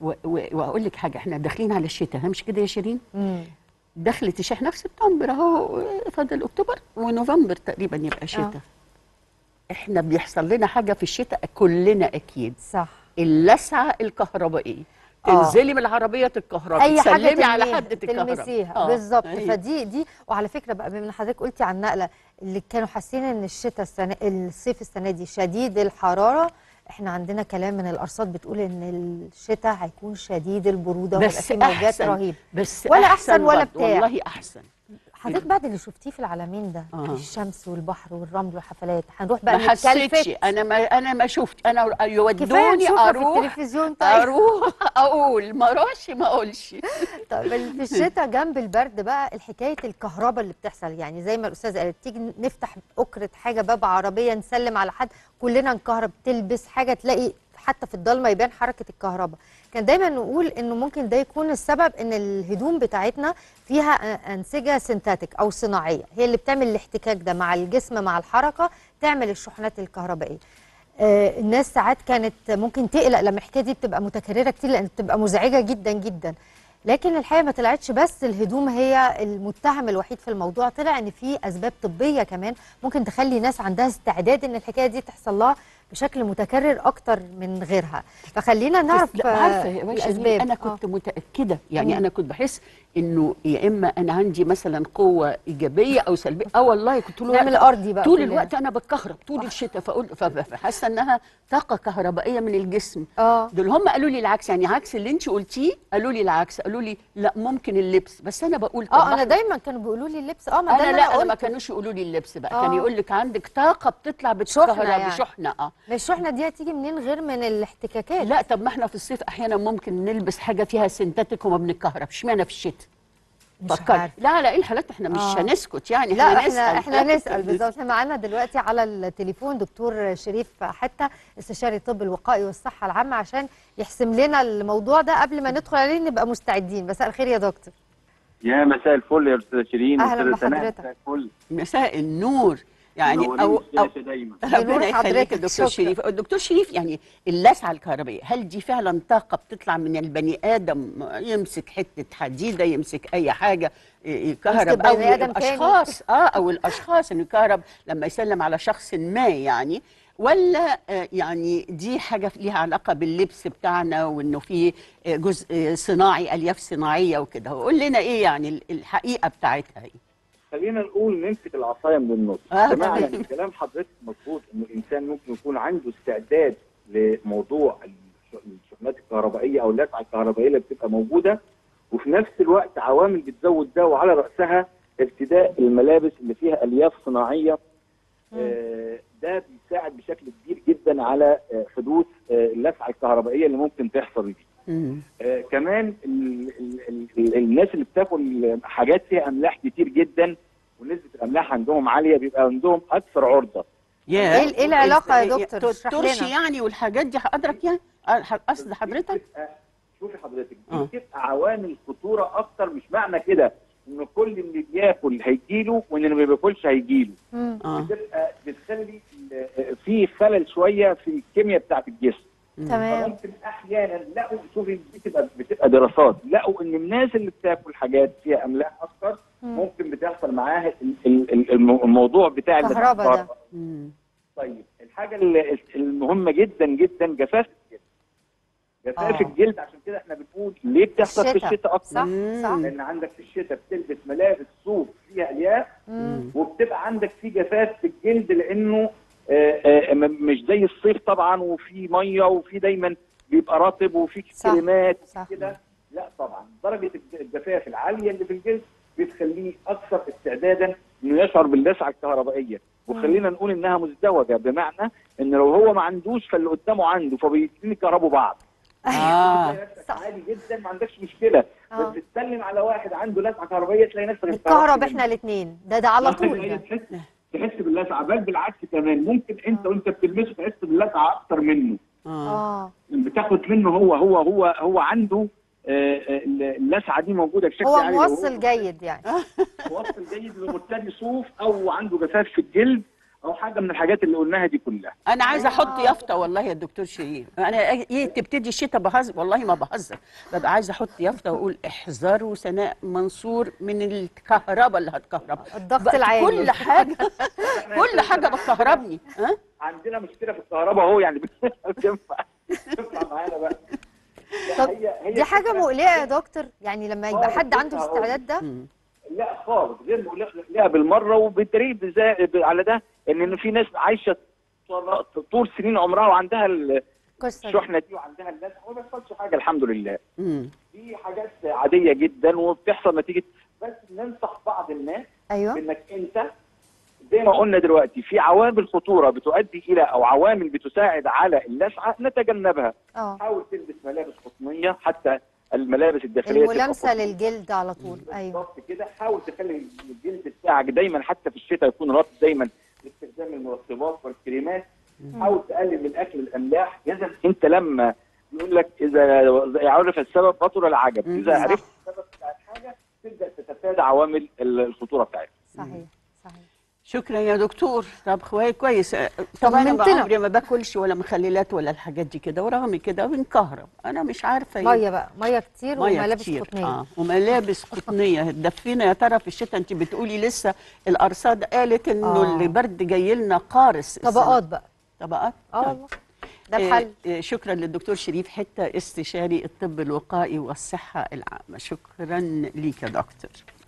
و- و- واقول لك حاجه احنا داخلين على الشتاء ها مش كده يا شيرين مم. دخلت الش- احنا في سبتمبر اهو فاضل اكتوبر ونوفمبر تقريبا يبقى شتاء احنا بيحصل لنا حاجه في الشتاء كلنا اكيد صح اللسعه الكهربائيه آه. تنزلي من العربيه الكهرباء اي حاجه تسلمي على تلميها- حد الكهرباء تلمسيها آه. بالظبط أيوة. فدي دي وعلى فكره بقى بما ان حضرتك قلتي عن النقله اللي كانوا حاسين ان الشتاء السنه الصيف السنه دي شديد الحراره احنا عندنا كلام من الارصاد بتقول ان الشتاء هيكون شديد البروده وهيبقى بس في موجات احسن رهيبه بس ولا أحسن ولا برضه، بتاع. والله احسن حضرتك بعد اللي شفتيه في العالمين ده آه. الشمس والبحر والرمل والحفلات هنروح بقى ما حسيتش نتكلفت انا ما انا ما شفت انا كفايه يودوني نشوفها في اروح التلفزيون طيب اروح اقول ما اروحش ما اقولش طيب في الشتاء جنب البرد بقى الحكايه الكهرباء اللي بتحصل يعني زي ما الاستاذه قالت تيجي نفتح اكره حاجه باب عربيه نسلم على حد كلنا نكهرب تلبس حاجه تلاقي حتى في الضلمه يبان حركه الكهرباء كان دايما نقول انه ممكن ده يكون السبب ان الهدوم بتاعتنا فيها أ- انسجه سينتاتيك او صناعيه هي اللي بتعمل الاحتكاك ده مع الجسم مع الحركه تعمل الشحنات الكهربائيه آه، الناس ساعات كانت ممكن تقلق لما الحكايه دي بتبقى متكرره كتير لان بتبقى مزعجه جدا جدا لكن الحقيقه ما طلعتش بس الهدوم هي المتهم الوحيد في الموضوع طلع ان في اسباب طبيه كمان ممكن تخلي ناس عندها استعداد ان الحكايه دي تحصل لها بشكل متكرر اكتر من غيرها فخلينا نعرف لا، عارفه يا آه، باشا الاسباب انا آه. كنت متاكده يعني مم. انا كنت بحس انه يا اما انا عندي مثلا قوه ايجابيه او سلبيه اه والله كنت طول نعمل الوقت ارضي بقى طول كلنا. الوقت انا بتكهرب طول الشتاء فاقول ف- فحاسه انها طاقه كهربائيه من الجسم اه دول هم قالوا لي العكس يعني عكس اللي انت قلتيه قالوا لي العكس قالوا لي لا ممكن اللبس بس انا بقول طب اه ما انا إحنا- دايما كانوا بيقولوا لي اللبس اه ما ده انا اللي لا انا ما قلته. كانوش يقولوا لي اللبس بقى آه. كان يقول لك عندك طاقه بتطلع بتكهرب يعني. بشحنه اه الشحنه دي هتيجي منين غير من الاحتكاكات لا طب ما احنا في الصيف احيانا ممكن نلبس حاجه فيها سينتاتيك وما بنتكهربش اشمعنى في الشتاء مش فكر عارفة. لا لا ايه الحالات احنا مش آه. هنسكت يعني لا احنا نسأل. احنا نسال بالظبط احنا معانا دلوقتي على التليفون دكتور شريف حتى استشاري الطب الوقائي والصحه العامه عشان يحسم لنا الموضوع ده قبل ما ندخل عليه نبقى مستعدين مساء الخير يا دكتور يا مساء الفل يا استاذه شيرين أهلاً أستاذة سناء، بحضرتك. مساء الفل مساء النور يعني منورين او, أو الشاشة دايما بنور ربنا يخليك حضرتك، يا دكتور شكراً. شريف الدكتور شريف يعني اللسعه الكهربائيه هل دي فعلا طاقه بتطلع من البني ادم يمسك حته حديده يمسك اي حاجه ي- يكهرب يمسك او بني آدم تاني. الاشخاص اه او الاشخاص انه يكهرب لما يسلم على شخص ما يعني ولا آه، يعني دي حاجه ليها علاقه باللبس بتاعنا وانه في آه، جزء آه، صناعي الياف صناعيه وكده قول لنا ايه يعني ال- الحقيقه بتاعتها ايه خلينا نقول نمسك العصايه من النص آه، بمعنى تمام. ان كلام حضرتك مظبوط ان الانسان ممكن يكون عنده استعداد لموضوع الش- الشحنات الكهربائيه او اللسعه الكهربائيه اللي بتبقى موجوده وفي نفس الوقت عوامل بتزود ده وعلى راسها ارتداء الملابس اللي فيها الياف صناعيه آه، ده بيساعد بشكل كبير جدا على آه، حدوث آه، اللسعه الكهربائيه اللي ممكن تحصل دي مم. آه، كمان ال ال ال ال الناس اللي بتاكل حاجات فيها املاح كتير جدا ونسبه الاملاح عندهم عاليه بيبقى عندهم اكثر عرضه يا إيه- إيه العلاقة يا دكتور؟ ت- اشرح ترشي لنا. يعني والحاجات دي حضرتك يعني آه، ح- قصد حضرتك بتبقى- شوفي حضرتك آه. دي بتبقى عوامل خطوره اكتر مش معنى كده ان كل اللي بياكل هيجيله وان اللي ما بياكلش هيجيله مم. اه بتبقى بتخلي ال- في خلل شويه في الكيمياء بتاعت الجسم تمام فممكن احيانا لقوا شوفي دي بتبقى بتبقى دراسات لقوا ان الناس اللي بتاكل حاجات فيها املاح اكتر مم. ممكن بتحصل معاها ال- ال- ال- الم- الموضوع بتاع كهربا الانتحار. ده. مم. طيب الحاجه ال- المهمه جدا جدا جفاف الجلد جفاف آه. الجلد عشان كده احنا بنقول ليه بتحصل في الشتاء. الشتاء اكتر صح صح لان عندك في الشتاء بتلبس ملابس صوف فيها الياف مم. وبتبقى عندك في جفاف في الجلد لانه آه، آه، م- مش زي الصيف طبعا وفي ميه وفي دايما بيبقى رطب وفي صح. كريمات صح. كده لا طبعا درجه الج- الجفاف العاليه اللي في الجلد بتخليه اكثر استعدادا انه يشعر باللسعه الكهربائيه وخلينا نقول انها مزدوجه بمعنى ان لو هو ما عندوش فاللي قدامه عنده فبيبتدي يكهربوا بعض اه تلاقي نفسك عادي جدا ما عندكش مشكله آه. بس تسلم على واحد عنده لسعه كهربائيه تلاقي نفسك نتكهرب اتكهربت احنا الاثنين ده ده على طول ده تحس تحس باللسعه بل بالعكس كمان ممكن انت وانت بتلمسه تحس باللسعه اكتر منه اه اه بتاخد منه هو هو هو هو عنده آه، آه، اللسعه دي موجوده بشكل هو عالي لو موصل جيد يعني موصل جيد لمرتدي صوف او عنده جفاف في الجلد او حاجه من الحاجات اللي قلناها دي كلها انا عايزه احط يافطه والله يا دكتور شيرين انا ايه تبتدي الشتاء بهزر والله ما بهزر ببقى عايزه احط يافطه واقول احذروا سناء منصور من الكهرباء اللي هتكهرب الضغط بقى العالي. كل حاجه كل حاجه بتكهربني ها عندنا مشكله في الكهرباء اهو يعني تنفع تنفع معانا بقى طب هي- هي دي حاجه فكرة- مقلقه يا دكتور يعني لما يبقى آه، حد عنده كنت هقول. الاستعداد ده مم. لا خالص غير مقلقه بالمره وبالدليل بزا- على ده ان إن في ناس عايشه طول- طول سنين عمرها وعندها القصه دي الشحنه دي وعندها اللازمه وما بيحصلش حاجه الحمد لله مم. دي حاجات عاديه جدا وبتحصل نتيجه بس ننصح بعض الناس ايوه انك انت زي ما قلنا دلوقتي في عوامل خطوره بتؤدي الى او عوامل بتساعد على اللسعه نتجنبها اه حاول تلبس ملابس قطنيه حتى الملابس الداخليه تبقى الملامسه قطنية. للجلد على طول ايوه بالظبط كده حاول تخلي الجلد بتاعك دايما حتى في الشتاء يكون رطب دايما باستخدام المرطبات والكريمات حاول تقلل من اكل الاملاح اذا انت لما يقول لك اذا عرف السبب بطل العجب مم. اذا صح. عرفت السبب بتاع الحاجه تبدا تتفادى عوامل الخطوره بتاعتها صحيح صحيح شكرا يا دكتور طب خوي كويس أه، طبعا انا طمنتنا. عمري ما باكلش ولا مخللات ولا الحاجات دي كده ورغم كده بنكهرب انا مش عارفه إيه. ميه بقى ميه كتير ميه وملابس كتير قطنيه اه وملابس قطنيه هتدفينا يا ترى في الشتاء انت بتقولي لسه الارصاد قالت انه آه. البرد جاي لنا قارس السنة. طبقات بقى طبقات اه طيب. والله ده الحل آه، آه، شكرا للدكتور شريف حته استشاري الطب الوقائي والصحه العامه شكرا ليك يا دكتور